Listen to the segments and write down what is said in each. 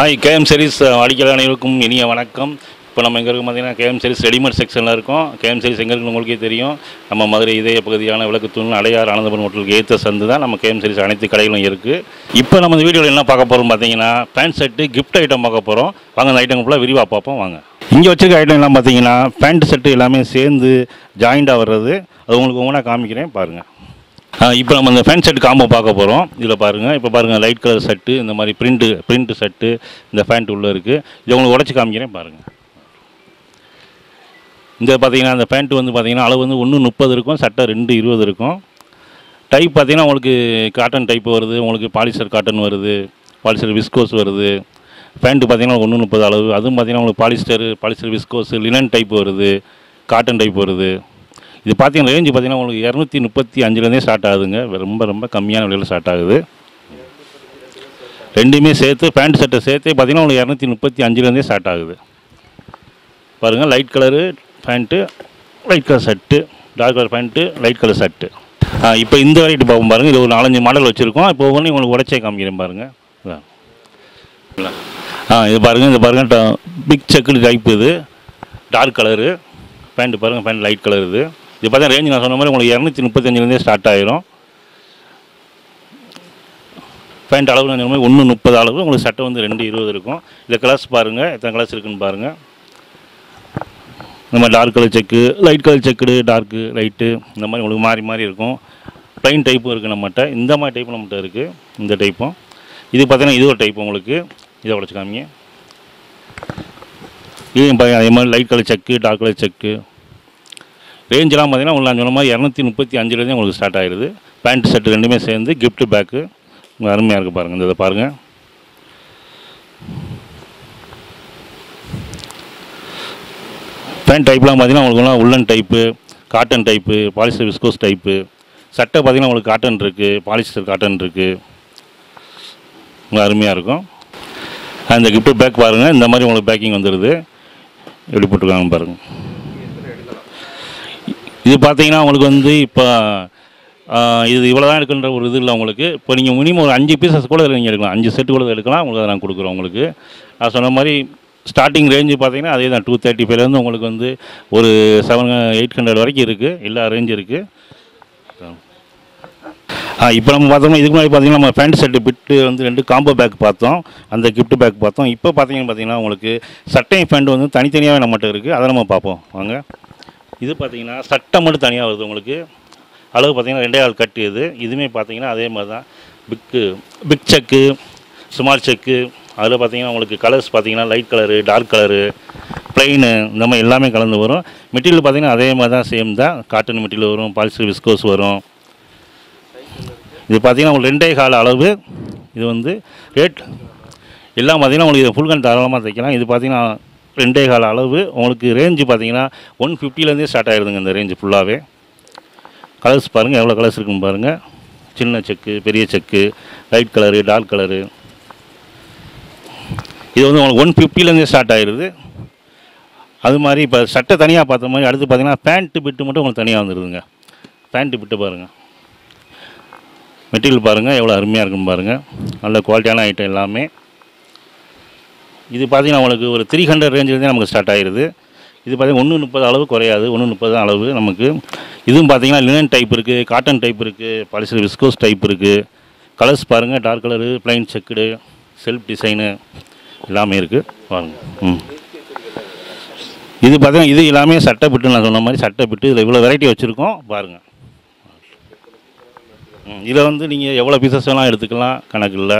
Hi KM series வாடிக்கையாளர் அனைவருக்கும் இனிய வணக்கம் இப்போ நம்ம எங்கே இருக்கோம் பார்த்தீங்கன்னா கேஎம் சீரிஸ் ரெடிமேட் செக்ஷனில் இருக்கோம் கேஎம் சீரிஸ் எங்கே இருக்குன்னு உங்களுக்கே தெரியும் நம்ம மதுரை இதய பகுதியான விளக்குத்தூண் அடையார் ஆனந்தபுரம் ஹோட்டலுக்கு ஏற்ற சந்து தான் நம்ம கேஎம் சீரிஸ் அனைத்து கடைகளும் இருக்குது இப்போ நம்ம இந்த வீடியோவில் என்ன பார்க்க போகிறோம் பார்த்தீங்கன்னா பேண்ட் செட்டு கிஃப்ட் ஐட்டம் பார்க்க போகிறோம் வாங்க அந்த ஐட்டம் ஃபுல்லாக விரிவாக பார்ப்போம் வாங்க இங்கே வச்சிருக்க ஐட்டம் எல்லாம் பார்த்தீங்கன்னா பேண்ட் செட்டு எல்லாமே சேர்ந்து ஜாயிண்டாக வர்றது அது உங்களுக்கு ஒவ்வொன்றா காமிக்கிறேன் பாருங்கள் இப்போ நம்ம இந்த ஃபேன் செட் காம்போ பார்க்க போகிறோம் இதில் பாருங்கள் இப்போ பாருங்கள் லைட் கலர் செட்டு இந்த மாதிரி பிரிண்ட்டு பிரிண்ட் செட்டு இந்த ஃபேண்ட் உள்ளே இருக்குது இதை உங்களுக்கு உடச்சி காமிக்கிறேன் பாருங்கள் இந்த பார்த்தீங்கன்னா அந்த பேண்ட் வந்து பார்த்தீங்கன்னா அளவு வந்து ஒன்று முப்பது இருக்கும் சட்டை ரெண்டு இருபது இருக்கும் டைப் பார்த்தீங்கன்னா உங்களுக்கு காட்டன் டைப் வருது உங்களுக்கு பாலிஸ்டர் காட்டன் வருது பாலிஸ்டர் விஸ்கோஸ் வருது பேண்ட்டு பார்த்தீங்கன்னா ஒன்று முப்பது அளவு அதுவும் பார்த்தீங்கன்னா உங்களுக்கு polyester polyester viscose linen type வருது காட்டன் டைப் வருது இது பார்த்தீங்கன்னா ரேஞ்சு பார்த்தீங்கன்னா உங்களுக்கு இரநூத்தி முப்பத்தி அஞ்சுலேருந்தே ஸ்டார்ட் ஆகுதுங்க ரொம்ப ரொம்ப கம்மியான விலையில் ஸ்டார்ட் ஆகுது ரெண்டுமே சேர்த்து பேண்ட் சட்டை சேர்த்து பார்த்தீங்கன்னா உங்களுக்கு இரநூத்தி முப்பத்தி அஞ்சுலேருந்தே ஸ்டார்ட் ஆகுது பாருங்கள் light colour pant light colour shirt dark colour pant light colour shirt இப்போ இந்த வெரைட்டி பார்ப்போம் பாருங்கள் இது ஒரு நாலஞ்சு மாடல் வச்சுருக்கோம் இப்போ ஒவ்வொன்றையும் உங்களுக்கு உடச்சே காமிக்கிறேன் பாருங்கள் இதான். ஆ இது பாருங்கள் இது பாருங்கள் பிக் செக்குடு டைப் இது டார்க் கலரு பேண்ட் பாருங்கள் பேண்ட் லைட் கலர் இது இது பார்த்தா ரேஞ்ச் நான் சொன்ன மாதிரி உங்களுக்கு இரநூத்தி முப்பத்தஞ்சிலேருந்தே ஸ்டார்ட் ஆயிரும் பேண்ட் அளவு நான் சொன்ன மாதிரி ஒன்று முப்பது அளவு உங்களுக்கு சட்டை வந்து ரெண்டு இருபது இருக்கும் இந்த கலர்ஸ் பாருங்கள் எத்தனை கலர்ஸ் இருக்குன்னு பாருங்கள் இந்த மாதிரி dark colour check light colour checked dark light இந்த மாதிரி உங்களுக்கு மாறி மாறி இருக்கும் ப்ளைன் டைப்பும் இருக்குது நம்மகிட்ட இந்த மாதிரி டைப்பும் நம்மகிட்ட இருக்குது இந்த டைப்பும் இது பார்த்தீங்கன்னா இது ஒரு டைப் உங்களுக்கு இதை உடச்சு காமிங்க இது பாருங்க அதே மாதிரி light colour check dark colour check ரேஞ்செலாம் பார்த்தீங்கன்னா உங்களுக்கு நான் சொன்ன மாதிரி இரநூத்தி முப்பத்தி அஞ்சுலேருந்தே உங்களுக்கு ஸ்டார்ட் ஆயிடுது பேண்ட் செட்டு ரெண்டுமே சேர்ந்து gift பேக்கு அருமையாக இருக்குது பாருங்கள் இந்த இதை பாருங்கள் பேண்ட் டைப்லாம் பார்த்தீங்கன்னா உங்களுக்குலாம் உள்ளன் type cotton type polyester viscose type சட்டை பார்த்தீங்கன்னா உங்களுக்கு காட்டன் இருக்குது பாலிஸ்டர் காட்டன் இருக்குது உங்களுக்கு அருமையாக இருக்கும் அந்த கிஃப்ட் பேக் பாருங்கள் இந்த மாதிரி உங்களுக்கு பேக்கிங் வந்துடுது எப்படி போட்டிருக்காங்கன்னு பாருங்கள் இது பார்த்தீங்கன்னா உங்களுக்கு வந்து இப்போ இது இவ்வளோ தான் எடுக்கின்ற ஒரு இது இல்லை உங்களுக்கு இப்போ நீங்கள் மினிமம் ஒரு அஞ்சு பீசஸ் கூட நீங்கள் எடுக்கலாம் அஞ்சு செட்டு கூட எடுக்கலாம் உங்களுக்கு அதை நான் கொடுக்குறோம் உங்களுக்கு நான் சொன்ன மாதிரி ஸ்டார்டிங் ரேஞ்சு பார்த்தீங்கன்னா அதே தான் டூ தேர்ட்டி ஃபைவ்லேருந்து உங்களுக்கு வந்து ஒரு செவன் எயிட் ஹண்ட்ரட் வரைக்கும் இருக்குது எல்லா ரேஞ்ச் இருக்குது ஆ இப்போ நம்ம பார்த்தோம்னா இதுக்கு முன்னாடி பார்த்தீங்கன்னா நம்ம பேண்ட் செட்டு பிட்டு வந்து ரெண்டு காம்போ பேக் பார்த்தோம் அந்த gift பேக் பார்த்தோம் இப்போ பார்த்தீங்கன்னு பார்த்தீங்கன்னா உங்களுக்கு சட்டையும் பேண்ட் வந்து தனித்தனியாகவே நம்மகிட்ட இருக்குது அதை நம்ம பார்ப்போம் வாங்க இது பார்த்தீங்கன்னா சட்டை மட்டும் தனியாக வருது உங்களுக்கு அளவு பார்த்தீங்கன்னா ரெண்டே ஆள் கட்டு இது இதுவுமே பார்த்தீங்கன்னா அதே மாதிரி தான் பிக்கு பிக் செக்கு ஸ்மால் செக்கு அதில் பார்த்தீங்கன்னா உங்களுக்கு கலர்ஸ் பார்த்தீங்கன்னா light colour dark colour plain இந்த மாதிரி எல்லாமே கலந்து வரும் மெட்டீரியல் பார்த்தீங்கன்னா அதே மாதிரி தான் சேம் தான் காட்டன் மெட்டீரியல் வரும் பாலிஸ்டர் விஸ்கோஸ் வரும் இது பார்த்தீங்கன்னா உங்களுக்கு ரெண்டே கால அளவு இது வந்து ரேட் எல்லாம் பார்த்தீங்கன்னா உங்களுக்கு ஃபுல் கன் தாராளமாக தைக்கலாம் இது பார்த்தீங்கன்னா ரெண்டே கால அளவு உங்களுக்கு ரேஞ்சு பார்த்தீங்கன்னா ஒன் ஃபிஃப்டிலேருந்தே ஸ்டார்ட் ஆகிடுதுங்க இந்த ரேஞ்சு ஃபுல்லாகவே கலர்ஸ் பாருங்கள் எவ்வளோ கலர்ஸ் இருக்குன்னு பாருங்கள் சின்ன செக்கு பெரிய check light colour dark colour இது வந்து உங்களுக்கு ஒன் ஃபிஃப்டிலேருந்தே ஸ்டார்ட் ஆகிடுது அது மாதிரி இப்போ சட்டை தனியாக பார்த்த மாதிரி அடுத்து பார்த்தீங்கன்னா பேண்ட்டு பிட்டு மட்டும் உங்களுக்கு தனியாக வந்துடுதுங்க பேண்ட்டு பிட்டு பாருங்கள் மெட்டீரியல் பாருங்கள் எவ்வளோ அருமையாக இருக்குன்னு பாருங்கள் நல்ல குவாலிட்டியான ஐட்டம் எல்லாமே இது பார்த்தீங்கன்னா உங்களுக்கு ஒரு த்ரீ ஹண்ட்ரட் ரேஞ்சிலேருந்தே நமக்கு ஸ்டார்ட் ஆகிடுது இது பார்த்தீங்கன்னா ஒன்று முப்பது அளவு குறையாது ஒன்று முப்பது தான் அளவு நமக்கு இதுவும் பார்த்தீங்கன்னா லினன் டைப் இருக்குது காட்டன் டைப் இருக்குது பாலிஸ்டர் விஸ்கோஸ் டைப் இருக்குது கலர்ஸ் பாருங்கள் dark colour plain checked self design எல்லாமே இருக்குது பாருங்கள் ம் இது பார்த்தீங்கன்னா இது எல்லாமே சட்டை பிட்டு நான் சொன்ன மாதிரி சட்டை பிட்டு இதில் இவ்வளோ வெரைட்டி வச்சுருக்கோம் பாருங்கள் ம் இதில் வந்து நீங்கள் எவ்வளோ பீசஸ் வேணால் எடுத்துக்கலாம் கணக்கு இல்லை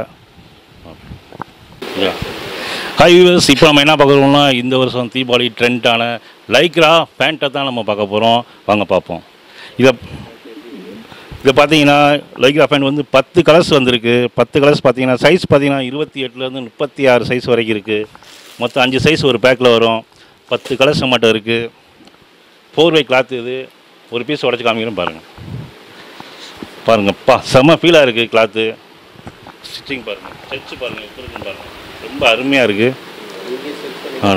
ஹாய் வியூவர்ஸ் இப்போ நம்ம என்ன பார்க்குறோம்னா இந்த வருஷம் தீபாவளி ட்ரெண்டான லைக்ரா பேண்ட்டை தான் நம்ம பார்க்க போகிறோம் வாங்க பார்ப்போம் இதை இதை பார்த்தீங்கன்னா லைக்ரா பேண்ட் வந்து பத்து கலர்ஸ் வந்திருக்கு பத்து கலர்ஸ் பார்த்தீங்கன்னா சைஸ் பார்த்தீங்கன்னா இருபத்தி எட்டுலேருந்து முப்பத்தி ஆறு சைஸ் வரைக்கும் இருக்குது மொத்தம் அஞ்சு சைஸ் ஒரு பேக்கில் வரும் பத்து கலர்ஸ் மட்டும் இருக்குது ஃபோர் வே கிளாத் இது ஒரு பீஸ் உடச்சி காமிக்கிறேன் பாருங்கள் பாருங்கப்பா செம்ம ஃபீலாக இருக்குது கிளாத்து ஸ்டிச்சிங் பாருங்கள் ஸ்ட்ரெச்சு பாருங்கள் எப்படி இருக்குன்னு பாருங்கள் ரொம்ப அருமையாக இருக்குது ஆ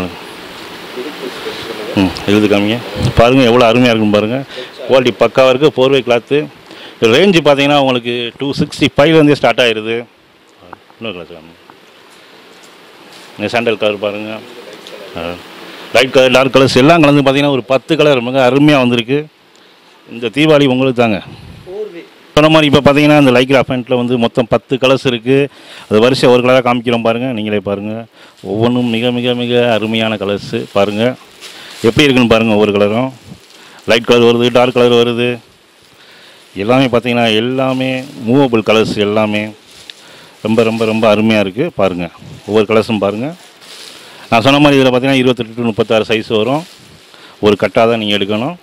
ம் எழுது காமிங்க பாருங்கள் எவ்வளோ அருமையாக இருக்குன்னு பாருங்கள் குவாலிட்டி பக்காவாக இருக்குது ஃபோர் வே கிளாத்து ரேஞ்சு பார்த்தீங்கன்னா உங்களுக்கு டூ சிக்ஸ்டி ஃபைவ்லேருந்தே ஸ்டார்ட் ஆயிடுது இன்னொரு கிளாஸ் காமிங்க இந்த சாண்டல் கலர் பாருங்கள் லைட் கலர் டார்க் கலர்ஸ் எல்லாம் கலந்து பார்த்தீங்கன்னா ஒரு பத்து கலர் மிக அருமையாக வந்திருக்கு இந்த தீபாவளி உங்களுக்கு தாங்க சொன்ன மாதிரி இப்போ பார்த்தீங்கன்னா இந்த லைக்ரா பேண்ட்டில் வந்து மொத்தம் பத்து கலர்ஸ் இருக்குது அது வரிசை ஒரு கலராக காமிக்கிறோம் பாருங்கள் நீங்களே பாருங்கள் ஒவ்வொன்றும் மிக மிக மிக அருமையான கலர்ஸு பாருங்கள் எப்படி இருக்குன்னு பாருங்கள் ஒவ்வொரு கலரும் லைட் கலர் வருது டார்க் கலர் வருது எல்லாமே பார்த்தீங்கன்னா எல்லாமே மூவபிள் கலர்ஸ் எல்லாமே ரொம்ப ரொம்ப ரொம்ப அருமையாக இருக்குது பாருங்கள் ஒவ்வொரு கலர்ஸும் பாருங்கள் நான் சொன்ன மாதிரி இதில் பார்த்தீங்கன்னா இருபத்தெட்டு டு முப்பத்தாறு சைஸ் வரும் ஒரு கட்டாக தான் நீங்கள் எடுக்கணும்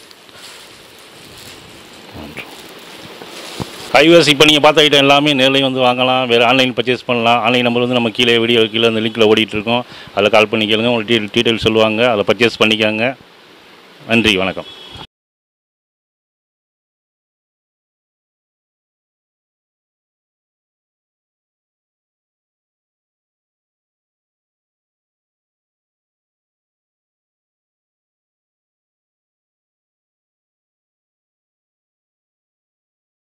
ஹைவேஸ் இப்போ நீங்கள் பார்த்த ஐட்டம் எல்லாமே நேர்லையும் வந்து வாங்கலாம் வேறு ஆன்லைன் பர்ச்சேஸ் பண்ணலாம் ஆன்லைன் நம்பர் வந்து நம்ம கீழே வீடியோ கீழே அந்த லிங்க்கில் ஓடிட்டுருக்கோம் அதில் கால் பண்ணி கேளுங்க உங்களுக்கு டீ டீட்டெயில் சொல்லுவாங்க அதை பர்ச்சேஸ் பண்ணிக்காங்க நன்றி வணக்கம்